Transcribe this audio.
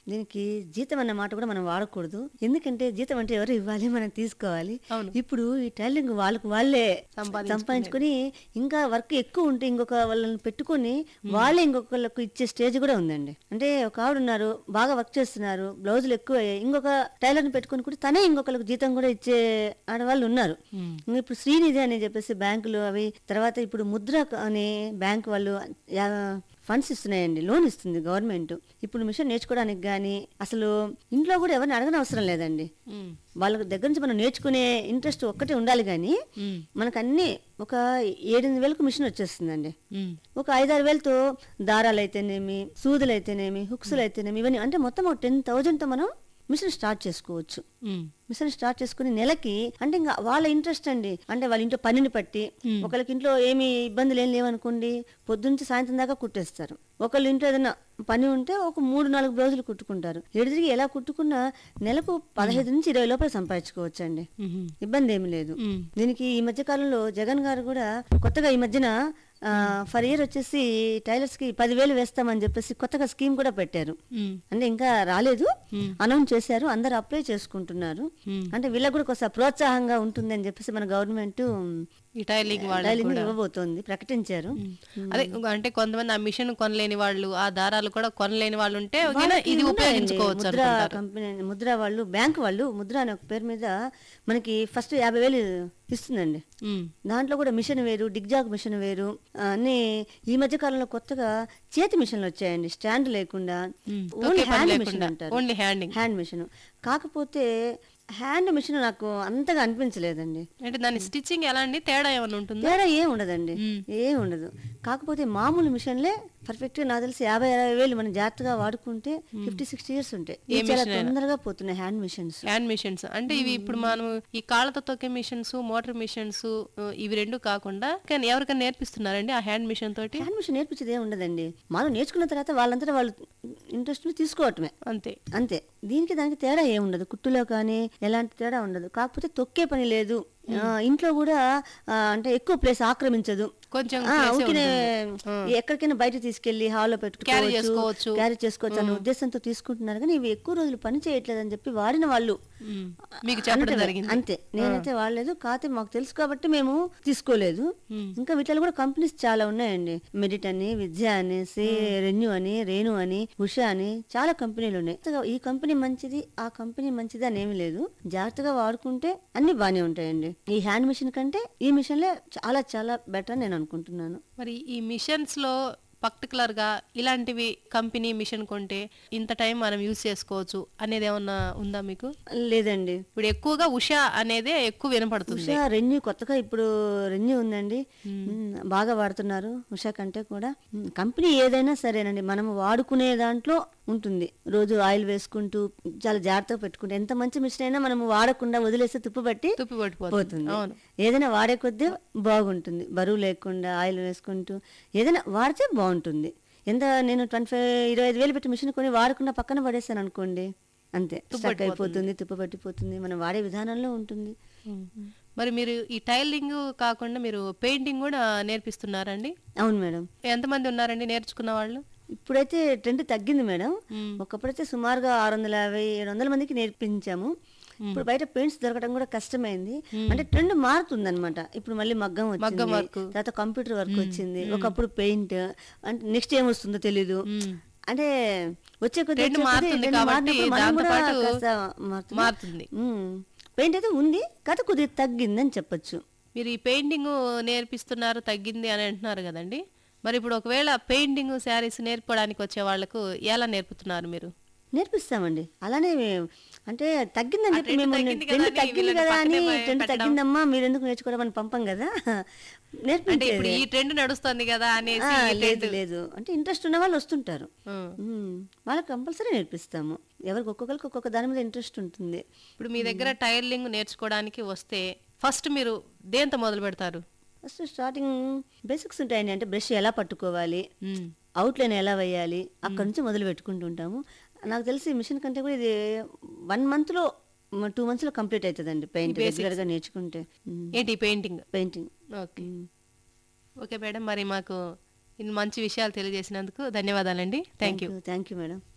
దీనికి జీతం అన్న మాట కూడా మనం వాడకూడదు ఎందుకంటే జీతం అంటే ఎవరు ఇవ్వాలి మనం తీసుకోవాలి అవును. ఇప్పుడు ఈ టైలరింగ్ వాళ్ళకు వాళ్ళే సంపాదించుకునేది. సంపాదించుకొని ఇంకా వర్క్ ఎక్కువ ఉంటే ఇంకొక వాళ్ళని పెట్టుకొని వాళ్ళే ఇంకొకళ్ళకు ఇచ్చే స్టేజ్ కూడా ఉందండి అంటే ఒక ఆవిడ ఉన్నారు బాగా వర్క్ చేస్తున్నారు బ్లౌజులు ఎక్కువ అయ్యాయి ఇంకొక టైలర్ ని పెట్టుకొని కూడా తనే ఇంకొకరికి జీతం కూడా ఇచ్చే ఆడవాళ్ళు ఉన్నారు ఇంకా ఇప్పుడు శ్రీనిధి అని చెప్పేసి బ్యాంకులు అవి తర్వాత ఇప్పుడు ముద్ర అనే బ్యాంక్ వాళ్ళు యా- ఫండ్స్ ఇస్తున్నాయండి లోన్ ఇస్తుంది గవర్నమెంట్ ఇప్పుడు మిషన్ నేర్చుకోవడానికి కానీ అసలు ఇంట్లో కూడా ఎవరిని అడగని అవసరం లేదండి ఉమ్. వాళ్ళ దగ్గర నుంచి మనం నేర్చుకునే ఇంట్రెస్ట్ ఒక్కటే ఉండాలి కానీ ఉమ్. మనకు అన్ని ఒక ఏడెనిమిది వేలకు మిషన్ వచ్చేస్తుందండి ఉమ్. ఒక ఐదారు వేలతో దారాలు అయితేనేమి సూదులు అయితేనేమి హుక్స్లు అయితేనేమి ఇవన్నీ అంటే మొత్తం ఒక టెన్ థౌజండ్తో మనం మిషన్ స్టార్ట్ చేసుకోవచ్చు ఉమ్. మిషన్ స్టార్ట్ చేసుకుని నెలకి అంటే ఇంకా వాళ్ళ ఇంట్రెస్ట్ అండి అంటే వాళ్ళ ఇంట్లో పనిని బట్టి ఒకళ్ళకి ఇంట్లో ఏమి ఇబ్బందులు ఏం లేవనుకోండి పొద్దున్నుంచి సాయంత్రం దాకా కుట్టేస్తారు ఒకళ్ళ ఇంట్లో ఏదైనా పని ఉంటే ఒక మూడు నాలుగు బ్లౌజులు కుట్టుకుంటారు ఎడిదిరిగి ఎలా కుట్టుకున్నా నెలకు పదహైదు నుంచి ఇరవై లోపల సంపాదించుకోవచ్చు అండి ఉమ్. ఇబ్బంది ఏమి లేదు ఉమ్. దీనికి ఈ మధ్య కాలంలో జగన్ గారు కూడా కొత్తగా ఈ మధ్యన ఫర్ ఇయర్ వచ్చేసి టైలర్స్ కి పదివేలు వేస్తామని చెప్పేసి కొత్తగా స్కీమ్ కూడా పెట్టారు ఉమ్. అంటే ఇంకా రాలేదు అనౌన్స్ చేశారు అందరు అప్లై చేసుకుంటున్నారు Hmm. అంటే వీళ్ళకి కూడా కొంచెం ప్రోత్సాహంగా ఉంటుంది అని చెప్పేసి మన గవర్నమెంట్ ఈ టైలింగ్ వాళ్ళు డైలింగ్ ఇవ్వబోతోంది ప్రకటించారు అదే అంటే కొంతమంది ఆ మిషన్ కొనలేని వాళ్ళు ఆ దారాలు కూడా కొనలేని వాళ్ళు ఉంటే ఓకేనా, వాళ్ళకి ఇది ఉన్నాయండి. ఉపయోగించుకోవచ్చు ముద్ర అనుకుంటారు కంపెనీ ముద్ర వాళ్ళు బ్యాంక్ వాళ్ళు ముద్ర అనే ఒక పేరు మీద మనకి ఫస్ట్ యాభై వేలు ఇస్తుందండి ఉమ్. దాంట్లో కూడా మిషన్ వేరు డిగ్జాగ్ మిషన్ వేరు ఆ, అన్ని ఈ మధ్య కాలంలో కొత్తగా చేతి మిషన్లు వచ్చాయండి స్టాండ్ లేకుండా ఉమ్. ఓన్లీ తొక్కే పని హ్యాండ్ మిషన్ లేకుండా. అంటారు ఓన్లీ హ్యాండింగ్ హ్యాండ్ మిషన్ కాకపోతే హ్యాండ్ మిషన్ నాకు అంతగా అనిపించలేదండి అంటే దాని స్టిచ్చింగ్ ఎలా అండి తేడా ఏమైనా ఉంటుందా తేడా ఏం ఉండదండి మ్మ్. ఏం ఉండదు కాకపోతే మామూలు మిషన్లే పర్ఫెక్ట్ గా నాకు తెలిసి యాభై అరవై వేలు మనం జాగ్రత్తగా వాడుకుంటే ఫిఫ్టీ సిక్స్టీ ఇయర్స్ ఉంటాయి ఏ ఇవి చాలా మిషన్ అయినా? తొందరగా పోతున్నాయి హ్యాండ్ మిషన్స్ హ్యాండ్ మిషన్స్ అంటే ఇవి ఇప్పుడు మనం ఈ కాళ్ళతో తొక్కే మిషన్స్ మోటార్ మిషన్స్ ఇవి రెండు కాకుండా కానీ ఎవరికైనా నేర్పిస్తున్నారండి ఆ హ్యాండ్ మిషన్ తోటి హ్యాండ్ మిషన్ నేర్పించేది ఏం ఉండదండి మనం నేర్చుకున్న తర్వాత వాళ్ళంతటా వాళ్ళు ఇంట్రెస్ట్ తీసుకోవటమే అంతే అంతే దీనికి దానికి తేడా ఏం ఉండదు కుట్టులో కానీ ఎలాంటి తేడా ఉండదు కాకపోతే తొక్కే పని లేదు ఆ, ఇంట్లో కూడా ఆ, అంటే ఎక్కువ ప్లేస్ ఆక్రమించదు కొంచెం ఆ, place ఏ ఊరికనే ఉంటుంది. ఎక్కడికైనా బయట తీసుకెళ్లి హాల్లో Carry పెట్టుకోవచ్చు చేసుకోవచ్చు. క్యారీ చేసుకోవచ్చు అనే ఉద్దేశంతో తీసుకుంటున్నారు కానీ ఇవి ఎక్కువ రోజులు పని చేయట్లేదు అని చెప్పి వాడిన వాళ్ళు ఉమ్. మీకు చెప్పడం అనటమే. జరిగింది అంతే నేనైతే వాడలేదు కాకపోతే మాకు తెలుసు కాబట్టి మేము తీసుకోలేదు ఇంకా వీటిలో కూడా కంపెనీస్ చాలా ఉన్నాయండి మెడిట్ అని విద్య అని సి రెన్యూ అని రేణు అని ఉషా అని చాలా కంపెనీలు ఉన్నాయి కొత్తగా ఈ కంపెనీ మంచిది ఆ కంపెనీ మంచిది అని ఏమీ లేదు జాగ్రత్తగా వాడుకుంటే అన్ని బాగానే ఉంటాయండి ఈ హ్యాండ్ మిషన్ కంటే ఈ మిషన్లే చాలా చాలా బెటర్ నేను అనుకుంటున్నాను మరి ఈ మిషన్స్ లో పర్టికులర్ గా ఇలాంటివి కంపెనీ మిషన్ కొంటే ఇంత టైం మనం యూజ్ చేసుకోవచ్చు అనేది ఏమన్నా ఉందా మీకు లేదండి ఇప్పుడు ఎక్కువగా ఉషా అనేదే ఎక్కువ వినపడుతుంది ఉషా రెన్యూ కొత్తగా ఇప్పుడు రెన్యూ ఉందండి మ్, బాగా వాడుతున్నారు ఉషా కంటే కూడా మ్, కంపెనీ ఏదైనా సరేనండి మనం వాడుకునే దాంట్లో ఉంటుంది రోజు ఆయిల్ వేసుకుంటూ చాలా జాగ్రత్తగా పెట్టుకుంటే ఎంత మంచి మిషన్ అయినా మనం వాడకుండా వదిలేస్తే తుప్పుపట్టి తుప్పి పట్టిపోతుంది పోతుంది అవును ఏదైనా వాడే కొద్దీ బాగుంటుంది బరువు లేకుండా ఆయిల్ వేసుకుంటూ ఏదైనా వాడితే బాగుంటుంది ఎంత నేను ట్వంటీ ఫైవ్ ఇరవై ఐదు వేలు పెట్టి మిషన్ కొని వాడకుండా పక్కన పడేస్తాను అనుకోండి అంతే స్టక్ అయిపోతుంది తుప్పు పట్టిపోతుంది మనం వాడే విధానంలో ఉంటుంది మరి మీరు ఈ టైలింగ్ కాకుండా మీరు పెయింటింగ్ కూడా నేర్పిస్తున్నారండి అవును మేడం ఎంతమంది ఉన్నారండి నేర్చుకున్న వాళ్ళు ఇప్పుడైతే ట్రెండ్ తగ్గింది మేడం మ్మ్. ఒకప్పుడైతే సుమారుగా ఆరు వందల యాభై ఏడు వందల మందికి నేర్పించాము ఇప్పుడు బయట పెయింట్స్ దొరకడం కూడా కష్టమైంది అంటే ట్రెండ్ మారుతుంది అనమాట ఇప్పుడు మళ్ళీ మగ్గం వచ్చింది work. తర్వాత కంప్యూటర్ వర్క్ వచ్చింది ఒకప్పుడు పెయింట్ అంటే నెక్స్ట్ ఏం వస్తుందో తెలీదు మ్మ్. అంటే వచ్చే కొద్ది Trend వచ్చే కొద్ది మారుతుంది trend కాబట్టి మారినప్పుడు మనం దాంతో కూడా పాటు కాస్త మారుతుంది. మారుతుంది మ్మ్. పెయింట్ అయితే ఉంది కథ కొద్దిగా తగ్గిందని చెప్పొచ్చు మీరు ఈ పెయింటింగ్ నేర్పిస్తున్నారు తగ్గింది అని అంటున్నారు కదండి మరి ఇప్పుడు ఒకవేళ పెయింటింగ్ శారీస్ నేర్పడానికి వచ్చే వాళ్ళకు ఎలా నేర్పుతున్నారు మీరు నేర్పిస్తామండి అలానే మే- అంటే తగ్గిందని ఆ చెప్పి trend మేము తగ్గింది ట్రెండ్ కదా అని తగ్గింది వీళ్ళని కదా అని పక్కనే ట్రెండ్ పెట్టడం. తగ్గిందమ్మా మీరు ఎందుకు నేర్చుకోవడం అని పంపం కదా అంటే నేర్పించేది ఇప్పుడు ఈ ట్రెండ్ నడుస్తుంది కదా అనేసి ఆ, ఈ లేదు trend- లేదు అంటే ఇంట్రెస్ట్ ఉన్న వాళ్ళు వస్తుంటారు ఉమ్. మ్మ్. వాళ్ళకి కంపల్సరీ నేర్పిస్తాము ఎవరికి ఒక్కొక్కరికి ఒక్కొక్క దాని మీద ఇంట్రెస్ట్ ఉంటుంది ఇప్పుడు మీ దగ్గర టైర్లింగ్ నేర్చుకోవడానికి వస్తే ఫస్ట్ మీరు దేంతో మొదలు పెడతారు ఫస్ట్ స్టార్టింగ్ బేసిక్స్ ఉంటాయండి అంటే బ్రష్ ఎలా పట్టుకోవాలి ఉమ్. అవుట్లైన్ ఎలా వేయాలి అక్కడ నుంచి మొదలు పెట్టుకుంటూ ఉంటాము నాకు తెలిసి మిషన్ కంటే కూడా ఇది వన్ మంత్లో టూ మంత్స్లో కంప్లీట్ అవుతుందండి పెయింట్ రెగ్యులర్గా నేర్చుకుంటే ఏంటి painting painting okay okay madam మరి మాకు ఇన్ని మంచి విషయాలు తెలియజేసినందుకు ధన్యవాదాలండి thank you thank you madam